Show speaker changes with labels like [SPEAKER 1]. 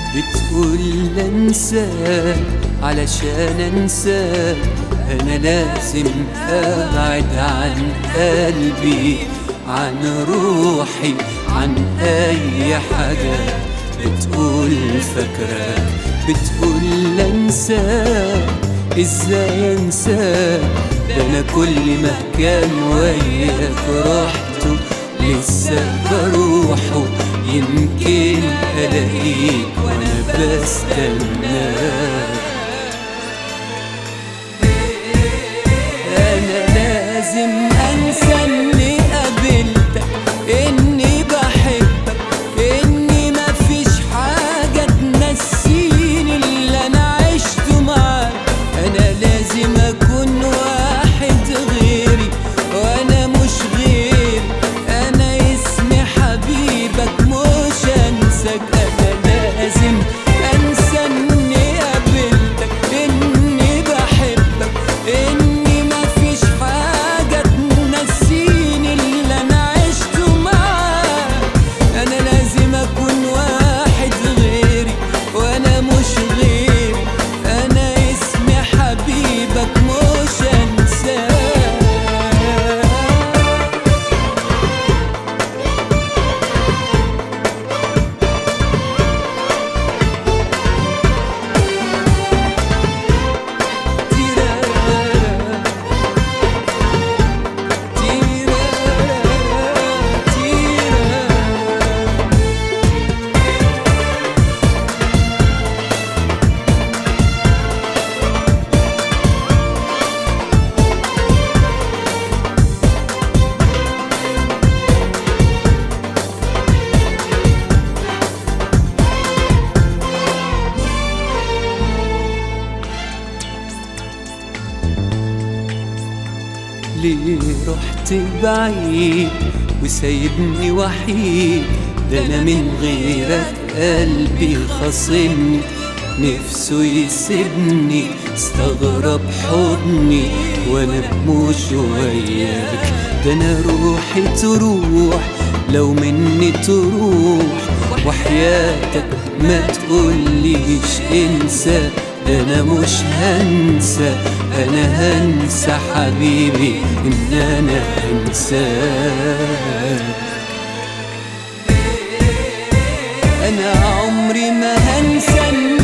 [SPEAKER 1] بتقول انساك علشان انساك انا لازم ابعد عن قلبي عن روحي عن اي حاجة بتقول فاكراك بتقول انساك ازاي انساك ده انا كل مكان وياك رحته لسه بروحه يمكن الاقيك وانا بستناك انا لازم انسى اني قابلتك اني بحبك اني مفيش حاجة تنسيني اللي انا عشته معاك انا لازم اكون واحد غيري وانا مش غيري انا اسمي حبيبك مش انساك انا لازم انسى اني قابلتك اني بحبك اني مفيش حاجة تنسيني اللي انا عشته معاك انا لازم اكون واحد غيري وانا مش غيري انا اسمي حبيبك مش انساك تيرارا تيرارا تيرارا ليه رحت بعيد وسايبني وحيد ده انا من غيرك قلبي خاصمني نفسه يسيبني استغرب حضني وانا مش وياك ده انا روحي تروح لو مني تروح وحياتك ما تقوليش انسى ده انا مش هنسى انا هنسى حبيبي ان انا انساك انا عمري ما هنسى